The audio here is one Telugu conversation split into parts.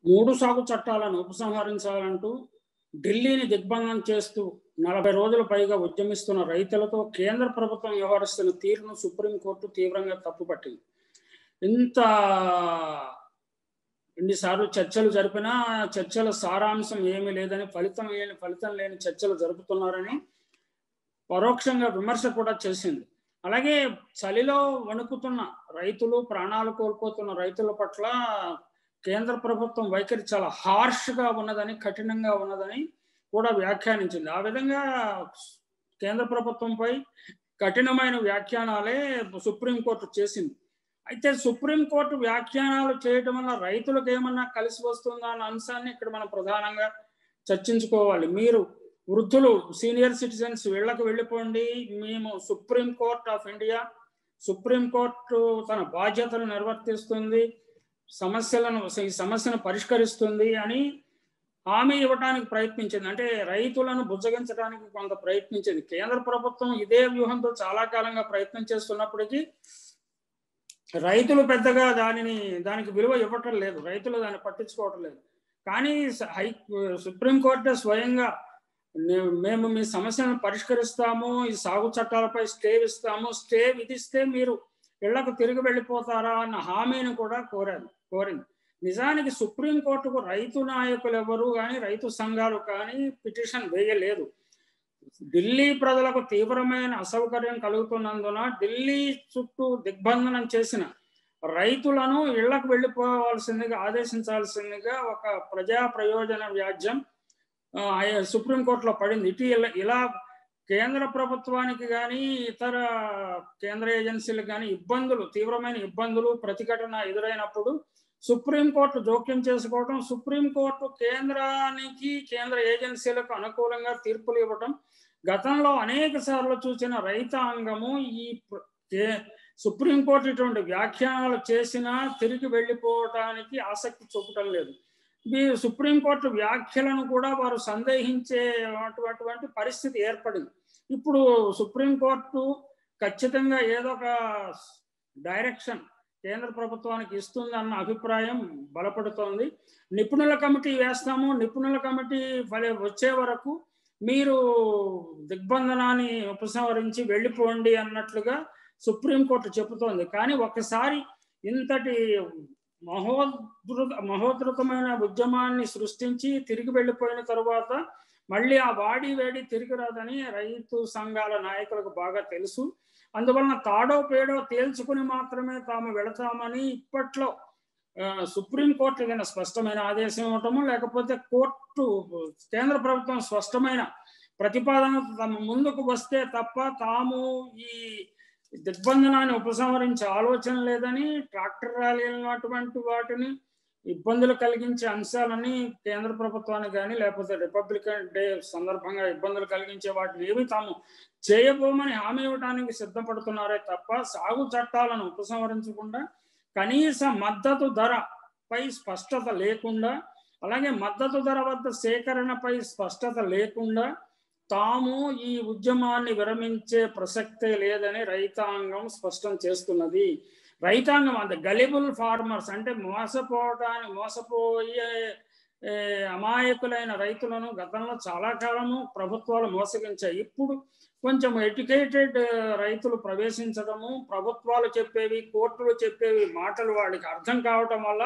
మూడు సాగు చట్టాలను ఉపసంహరించాలంటూ ఢిల్లీని దిగ్బంధనం చేస్తూ నలభై రోజుల పైగా ఉద్యమిస్తున్న రైతులతో కేంద్ర ప్రభుత్వం వ్యవహరిస్తున్న తీరును సుప్రీంకోర్టు తీవ్రంగా తప్పుపట్టింది ఇంత ఎన్నిసార్లు చర్చలు జరిపినా చర్చల సారాంశం ఏమీ లేదని ఫలితం లేని ఫలితం లేని చర్చలు జరుపుతున్నారని పరోక్షంగా విమర్శ కూడా చేసింది అలాగే చలిలో వణుకుతున్న రైతులు ప్రాణాలు కోల్పోతున్న రైతుల పట్ల కేంద్ర ప్రభుత్వం వైఖరి చాలా హార్ష్గా ఉన్నదని కఠినంగా ఉన్నదని కూడా వ్యాఖ్యానించింది ఆ విధంగా కేంద్ర ప్రభుత్వంపై కఠినమైన వ్యాఖ్యానాలే సుప్రీంకోర్టు చేసింది అయితే సుప్రీంకోర్టు వ్యాఖ్యానాలు చేయటం వల్ల రైతులకు ఏమన్నా కలిసి వస్తుందా అన్న అంశాన్ని ఇక్కడ మనం ప్రధానంగా చర్చించుకోవాలి మీరు వృద్ధులు సీనియర్ సిటిజన్స్ వీళ్ళకు వెళ్ళిపోండి మేము supreme court of India supreme court తన బాధ్యతలు నిర్వర్తిస్తుంది సమస్యలను ఈ సమస్యను పరిష్కరిస్తుంది అని హామీ ఇవ్వడానికి ప్రయత్నించింది అంటే రైతులను బుజ్జగించడానికి కొంత ప్రయత్నించింది కేంద్ర ప్రభుత్వం ఇదే వ్యూహంతో చాలా కాలంగా ప్రయత్నం చేస్తున్నప్పటికీ రైతులు పెద్దగా దానిని దానికి విలువ ఇవ్వటం లేదు రైతులు దాన్ని పట్టించుకోవటం లేదు కానీ హై సుప్రీంకోర్టే స్వయంగా మేము మీ సమస్యను పరిష్కరిస్తాము ఈ సాగు చట్టాలపై స్టే ఇస్తాము స్టే విధిస్తే మీరు ఇళ్లకు తిరిగి వెళ్ళిపోతారా అన్న హామీని కూడా కోరారు కోరింది నిజానికి సుప్రీంకోర్టుకు రైతు నాయకులు ఎవరు కానీ రైతు సంఘాలు కానీ పిటిషన్ వేయలేదు ఢిల్లీ ప్రజలకు తీవ్రమైన అసౌకర్యం కలుగుతున్నందున ఢిల్లీ చుట్టూ దిగ్బంధనం చేసిన రైతులను ఇళ్లకు వెళ్ళిపోవాల్సిందిగా ఆదేశించాల్సిందిగా ఒక ప్రజా ప్రయోజన వ్యాజ్యం సుప్రీంకోర్టులో పడింది ఇటు ఇలా కేంద్ర ప్రభుత్వానికి కానీ ఇతర కేంద్ర ఏజెన్సీలకు కానీ ఇబ్బందులు తీవ్రమైన ఇబ్బందులు ప్రతిఘటన ఎదురైనప్పుడు సుప్రీంకోర్టు జోక్యం చేసుకోవడం సుప్రీంకోర్టు కేంద్రానికి కేంద్ర ఏజెన్సీలకు అనుకూలంగా తీర్పులు ఇవ్వటం గతంలో అనేక సార్లు చూసిన రైతాంగము ఈ సుప్రీంకోర్టు ఇటువంటి వ్యాఖ్యానాలు చేసినా తిరిగి వెళ్ళిపోవటానికి ఆసక్తి చూపటం లేదు ఈ సుప్రీంకోర్టు వ్యాఖ్యలను కూడా వారు సందేహించే అటువంటి పరిస్థితి ఏర్పడింది ఇప్పుడు సుప్రీంకోర్టు ఖచ్చితంగా ఏదో ఒక డైరెక్షన్ కేంద్ర ప్రభుత్వానికి ఇస్తుంది అన్న అభిప్రాయం బలపడుతోంది నిపుణుల కమిటీ వేస్తాము నిపుణుల కమిటీ ఫలి వచ్చే వరకు మీరు దిగ్బంధనాన్ని ఉపసంహరించి వెళ్ళిపోండి అన్నట్లుగా సుప్రీంకోర్టు చెబుతోంది కానీ ఒకసారి ఇంతటి మహోధృత మహోధృతమైన ఉద్యమాన్ని సృష్టించి తిరిగి వెళ్ళిపోయిన తరువాత మళ్ళీ ఆ వాడి వేడి తిరిగి రాదని రైతు సంఘాల నాయకులకు బాగా తెలుసు అందువలన తాడో పేడో తేల్చుకుని మాత్రమే తాము వెళతామని ఇప్పట్లో సుప్రీంకోర్టు ఏదైనా స్పష్టమైన ఆదేశం ఇవ్వటము లేకపోతే కోర్టు కేంద్ర ప్రభుత్వం స్పష్టమైన ప్రతిపాదన తమ ముందుకు వస్తే తప్ప తాము ఈ దిగ్బంధనాన్ని ఉపసంహరించే ఆలోచన లేదని ట్రాక్టర్ ర్యాలీలను అటువంటి వాటిని ఇబ్బందులు కలిగించే అంశాలని కేంద్ర ప్రభుత్వానికి కానీ లేకపోతే రిపబ్లికన్ డే సందర్భంగా ఇబ్బందులు కలిగించే వాటిని ఏవి తాము చేయబోమని హామీ ఇవ్వడానికి సిద్ధపడుతున్నారే తప్ప సాగు చట్టాలను ఉపసంహరించకుండా కనీస మద్దతు ధరపై స్పష్టత లేకుండా అలాగే మద్దతు ధర వద్ద సేకరణపై స్పష్టత లేకుండా తాము ఈ ఉద్యమాన్ని విరమించే ప్రసక్తే లేదని రైతాంగం స్పష్టం చేస్తున్నది రైతాంగం అంత గలిబుల్ ఫార్మర్స్ అంటే మోసపోవటానికి మోసపోయే అమాయకులైన రైతులను గతంలో చాలా కాలము ప్రభుత్వాలు మోసగించాయి ఇప్పుడు కొంచెం ఎడ్యుకేటెడ్ రైతులు ప్రవేశించడము ప్రభుత్వాలు చెప్పేవి కోర్టులు చెప్పేవి మాటలు వాడికి అర్థం కావటం వల్ల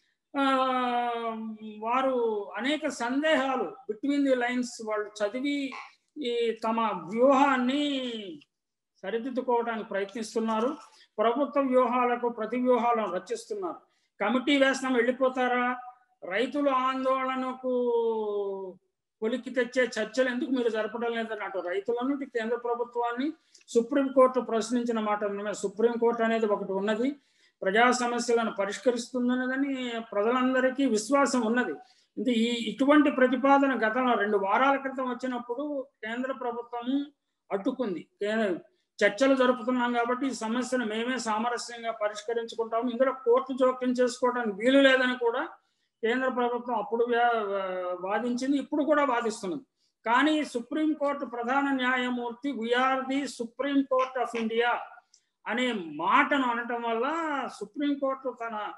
వారు అనేక సందేహాలు బిట్వీన్ ది లైన్స్ వాళ్ళు చదివి ఈ తమ వ్యూహాన్ని సరిదిద్దుకోవడానికి ప్రయత్నిస్తున్నారు ప్రభుత్వ వ్యూహాలకు ప్రతి వ్యూహాలను రచిస్తున్నారు కమిటీ వేస్తాం వెళ్ళిపోతారా రైతుల ఆందోళనకు కొలికి తెచ్చే చర్చలు ఎందుకు మీరు జరపడం లేదని అటు రైతులను కేంద్ర ప్రభుత్వాన్ని సుప్రీంకోర్టు ప్రశ్నించిన మాట సుప్రీంకోర్టు అనేది ఒకటి ఉన్నది ప్రజా సమస్యలను పరిష్కరిస్తుందన్నదని ప్రజలందరికీ విశ్వాసం ఉన్నది ఇది ఈ ఇటువంటి ప్రతిపాదన గతంలో రెండు వారాల క్రితం వచ్చినప్పుడు కేంద్ర ప్రభుత్వము అడ్డుకుంది చర్చలు జరుపుతున్నాం కాబట్టి ఈ సమస్యను మేమే సామరస్యంగా పరిష్కరించుకుంటాము ఇందులో కోర్టు జోక్యం చేసుకోవడానికి వీలు లేదని కూడా కేంద్ర ప్రభుత్వం అప్పుడు వాదించింది ఇప్పుడు కూడా వాదిస్తున్నది కానీ సుప్రీంకోర్టు ప్రధాన న్యాయమూర్తి we are the supreme court of India అనే మాటను అనటం వల్ల సుప్రీంకోర్టు తన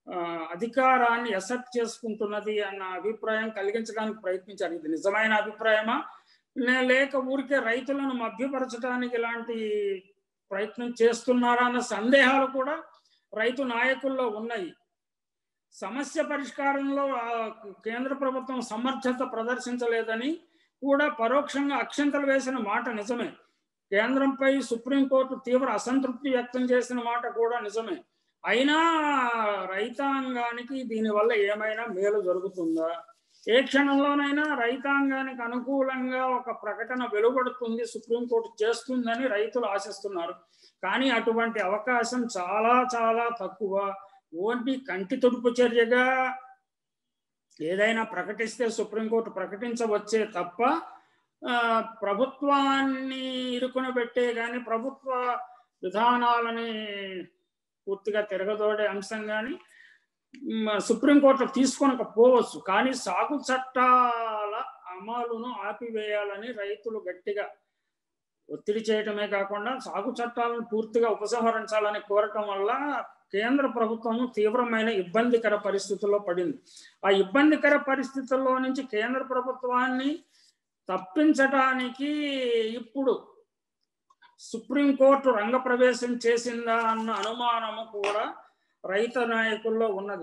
అధికారాన్ని ఎసెప్ట్ చేసుకుంటున్నది అన్న అభిప్రాయం కలిగించడానికి ప్రయత్నించారు ఇది నిజమైన అభిప్రాయమా లేక ఊరికే రైతులను మభ్యపరచడానికి ఇలాంటి ప్రయత్నం చేస్తున్నారా అన్న సందేహాలు కూడా రైతు నాయకుల్లో ఉన్నాయి సమస్య పరిష్కారంలో కేంద్ర ప్రభుత్వం సమర్థత ప్రదర్శించలేదని కూడా పరోక్షంగా అక్షంతలు వేసిన మాట నిజమే కేంద్రంపై సుప్రీంకోర్టు తీవ్ర అసంతృప్తి వ్యక్తం చేసిన మాట కూడా నిజమే అయినా రైతాంగానికి దీనివల్ల ఏమైనా మేలు జరుగుతుందా ఏ క్షణంలోనైనా రైతాంగానికి అనుకూలంగా ఒక ప్రకటన వెలువడుతుంది సుప్రీంకోర్టు చేస్తుందని రైతులు ఆశిస్తున్నారు కానీ అటువంటి అవకాశం చాలా చాలా తక్కువ ఓన్లీ కంటి తుడుపు చర్యగా ఏదైనా ప్రకటిస్తే సుప్రీంకోర్టు ప్రకటించవచ్చే తప్ప ప్రభుత్వాన్ని ఇరుకున పెట్టే కానీ ప్రభుత్వ విధానాలని పూర్తిగా తిరగదోడే అంశం కానీ సుప్రీంకోర్టు తీసుకొనకపోవచ్చు కానీ సాగు చట్టాల అమలును ఆపివేయాలని రైతులు గట్టిగా ఒత్తిడి చేయటమే కాకుండా సాగు చట్టాలను పూర్తిగా ఉపసంహరించాలని కోరటం వల్ల కేంద్ర ప్రభుత్వం తీవ్రమైన ఇబ్బందికర పరిస్థితుల్లో పడింది ఆ ఇబ్బందికర పరిస్థితుల్లో నుంచి కేంద్ర ప్రభుత్వాన్ని తప్పించటానికి ఇప్పుడు సుప్రీంకోర్టు రంగప్రవేశం చేసిందా అన్న అనుమానము కూడా రైతు నాయకుల్లో ఉన్నది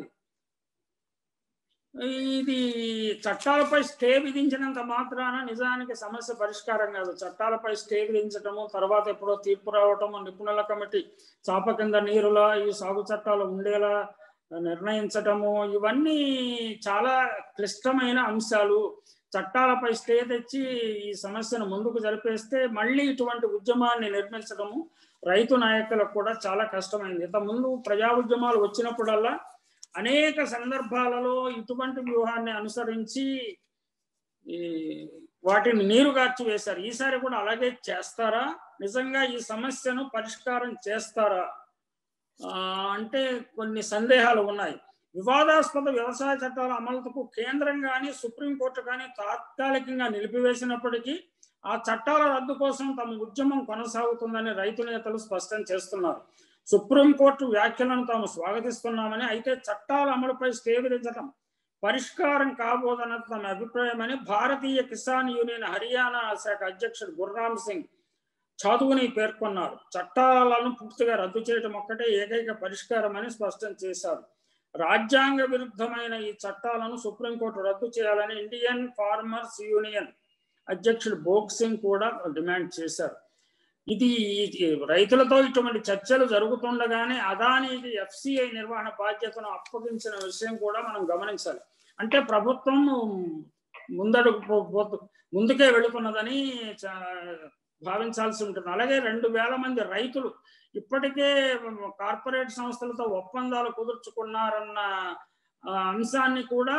ఇది చట్టాలపై స్టే విధించినంత మాత్రాన నిజానికి సమస్య పరిష్కారం కాదు చట్టాలపై స్టే విధించటము తర్వాత ఎప్పుడో తీర్పు రావటము నిపుణుల కమిటీ చాప కింద నీరులా ఈ సాగు చట్టాలు ఉండేలా నిర్ణయించటము ఇవన్నీ చాలా క్లిష్టమైన అంశాలు చట్టాలపై స్టే తెచ్చి ఈ సమస్యను ముందుకు జరిపేస్తే మళ్ళీ ఇటువంటి ఉద్యమాన్ని నిర్మించడము రైతు నాయకులకు కూడా చాలా కష్టమైంది ఇంతకుముందు ప్రజా ఉద్యమాలు వచ్చినప్పుడల్లా అనేక సందర్భాలలో ఇటువంటి వ్యూహాన్ని అనుసరించి ఈ వాటిని నీరు గార్చి వేశారు ఈసారి కూడా అలాగే చేస్తారా నిజంగా ఈ సమస్యను పరిష్కారం చేస్తారా అంటే కొన్ని సందేహాలు ఉన్నాయి వివాదాస్పద వ్యవసాయ చట్టాల అమలుకు కేంద్రం కానీ సుప్రీంకోర్టు కానీ తాత్కాలికంగా నిలిపివేసినప్పటికీ ఆ చట్టాల రద్దు కోసం తమ ఉద్యమం కొనసాగుతుందని రైతు నేతలు స్పష్టం చేస్తున్నారు సుప్రీంకోర్టు వ్యాఖ్యలను తాము స్వాగతిస్తున్నామని అయితే చట్టాల అమలుపై స్టే విధించడం పరిష్కారం కాబోదన్నది తమ అభిప్రాయమని భారతీయ కిసాన్ యూనియన్ హర్యానా శాఖ అధ్యక్షుడు గుర్రామ్ సింగ్ చదువుని పేర్కొన్నారు చట్టాలను పూర్తిగా రద్దు చేయడం ఒక్కటే ఏకైక పరిష్కారం అని స్పష్టం చేశారు రాజ్యాంగ విరుద్ధమైన ఈ చట్టాలను సుప్రీంకోర్టు రద్దు చేయాలని ఇండియన్ ఫార్మర్స్ యూనియన్ అధ్యక్షుడు భోగ్ సింగ్ కూడా డిమాండ్ చేశారు ఇది రైతులతో ఇటువంటి చర్చలు జరుగుతుండగానే అదానికి ఎఫ్సిఐ నిర్వహణ బాధ్యతను అప్పగించిన విషయం కూడా మనం గమనించాలి అంటే ప్రభుత్వం ముందడుగు ముందుకే వెళుతున్నదని భావించాల్సి ఉంటుంది అలాగే రెండు వేల మంది రైతులు ఇప్పటికే కార్పొరేట్ సంస్థలతో ఒప్పందాలు కుదుర్చుకున్నారన్న అంశాన్ని కూడా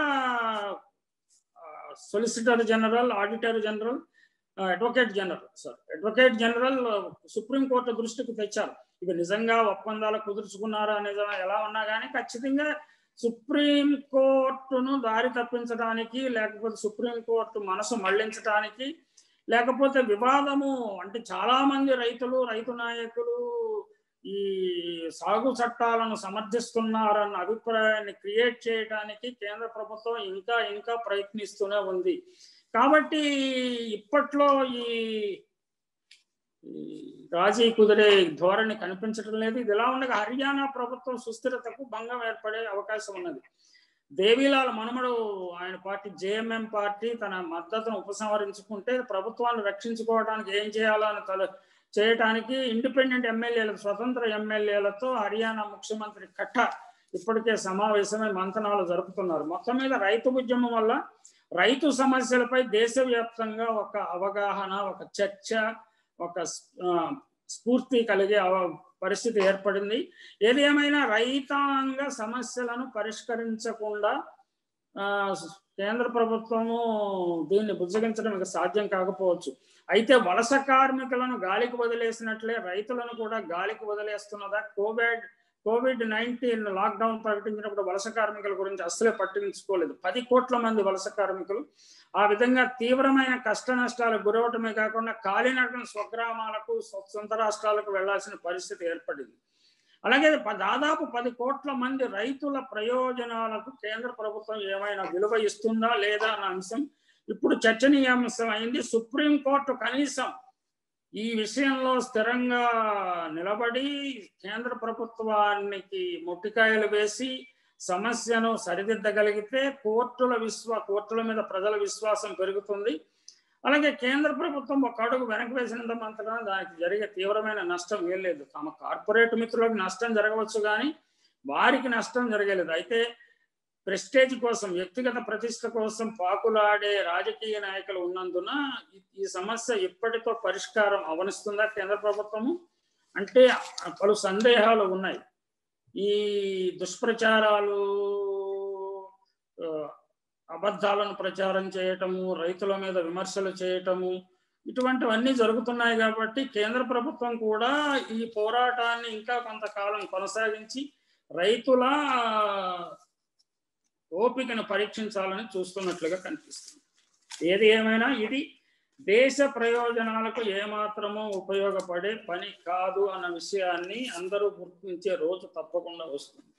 solicitor general auditor general advocate general sir advocate general supreme court దృష్టికి తెచ్చారు ఇవి నిజంగా ఒప్పందాలు కుదుర్చుకున్నారా నిజంగా ఎలా ఉన్నా కానీ ఖచ్చితంగా సుప్రీం కోర్టును దారి తప్పించడానికి లేకపోతే సుప్రీంకోర్టు మనసు మళ్లించడానికి లేకపోతే వివాదము అంటే చాలా మంది రైతులు రైతు నాయకులు ఈ సాగు చట్టాలను సమర్థిస్తున్నారన్న అభిప్రాయాన్ని క్రియేట్ చేయడానికి కేంద్ర ప్రభుత్వం ఇంకా ఇంకా ప్రయత్నిస్తూనే ఉంది కాబట్టి ఇప్పట్లో ఈ రాజీ కుదిరే ధోరణి కనిపించడం లేదు ఇది ఎలా ఉండగా హర్యానా ప్రభుత్వం సుస్థిరతకు భంగం ఏర్పడే అవకాశం ఉన్నది దేవీలాల్ మనమడు ఆయన పార్టీ జేఎంఎం పార్టీ తన మద్దతును ఉపసంహరించుకుంటే ప్రభుత్వాన్ని రక్షించుకోవడానికి ఏం చేయాలో అని తల చేయటానికి ఇండిపెండెంట్ ఎమ్మెల్యేల స్వతంత్ర ఎమ్మెల్యేలతో హర్యానా ముఖ్యమంత్రి కట్ట ఇప్పటికే సమావేశమై మంతనాలు జరుపుతున్నారు మొత్తం మీద రైతు ఉద్యమం వల్ల రైతు సమస్యలపై దేశవ్యాప్తంగా ఒక అవగాహన ఒక చర్చ ఒక స్ఫూర్తి కలిగే పరిస్థితి ఏర్పడింది ఏది ఏమైనా రైతాంగ సమస్యలను పరిష్కరించకుండా కేంద్ర ప్రభుత్వము దీన్ని బుజ్జగించడం ఇక సాధ్యం కాకపోవచ్చు అయితే వలస కార్మికులను గాలికి వదిలేసినట్లే రైతులను కూడా గాలికి వదిలేస్తున్నదా కోవిడ్ కోవిడ్ నైన్టీన్ లాక్డౌన్ ప్రకటించినప్పుడు వలస కార్మికుల గురించి అస్సలే పట్టించుకోలేదు పది కోట్ల మంది వలస కార్మికులు ఆ విధంగా తీవ్రమైన కష్ట నష్టాలకు గురవటమే కాకుండా కాలినటువంటి స్వగ్రామాలకు సొంత రాష్ట్రాలకు వెళ్లాల్సిన పరిస్థితి ఏర్పడింది అలాగే ప- దాదాపు పది కోట్ల మంది రైతుల ప్రయోజనాలకు కేంద్ర ప్రభుత్వం ఏమైనా విలువ ఇస్తుందా లేదా అన్న అంశం ఇప్పుడు చర్చనీయాంశం అయింది సుప్రీంకోర్టు కనీసం ఈ విషయంలో స్థిరంగా నిలబడి కేంద్ర ప్రభుత్వానికి మొట్టికాయలు వేసి సమస్యను సరిదిద్దగలిగితే కోర్టుల విశ్వ కోర్టుల మీద ప్రజల విశ్వాసం పెరుగుతుంది అలాగే కేంద్ర ప్రభుత్వం ఒక అడుగు వెనక్కి వేసినంత మాత్రాన దానికి జరిగే తీవ్రమైన నష్టం ఏం లేదు తమ కార్పొరేట్ మిత్రులకు నష్టం జరగవచ్చు కానీ వారికి నష్టం జరగలేదు అయితే ప్రెస్టేజ్ కోసం వ్యక్తిగత ప్రతిష్ట కోసం పాకులాడే రాజకీయ నాయకులు ఉన్నందున ఈ- ఈ సమస్య ఇప్పటితో పరిష్కారం అవనిస్తుందా కేంద్ర ప్రభుత్వము అంటే పలు సందేహాలు ఉన్నాయి ఈ దుష్ప్రచారాలు ఆ, అబద్ధాలను ప్రచారం చేయటము రైతుల మీద విమర్శలు చేయటము ఇటువంటివన్నీ జరుగుతున్నాయి కాబట్టి కేంద్ర ప్రభుత్వం కూడా ఈ పోరాటాన్ని ఇంకా కొంతకాలం కొనసాగించి రైతుల ఓపికను పరీక్షించాలని చూస్తున్నట్లుగా కనిపిస్తుంది ఏది ఏమైనా ఇది దేశ ప్రయోజనాలకు ఏమాత్రమూ ఉపయోగపడే పని కాదు అన్న విషయాన్ని అందరూ గుర్తించే రోజు తప్పకుండా వస్తుంది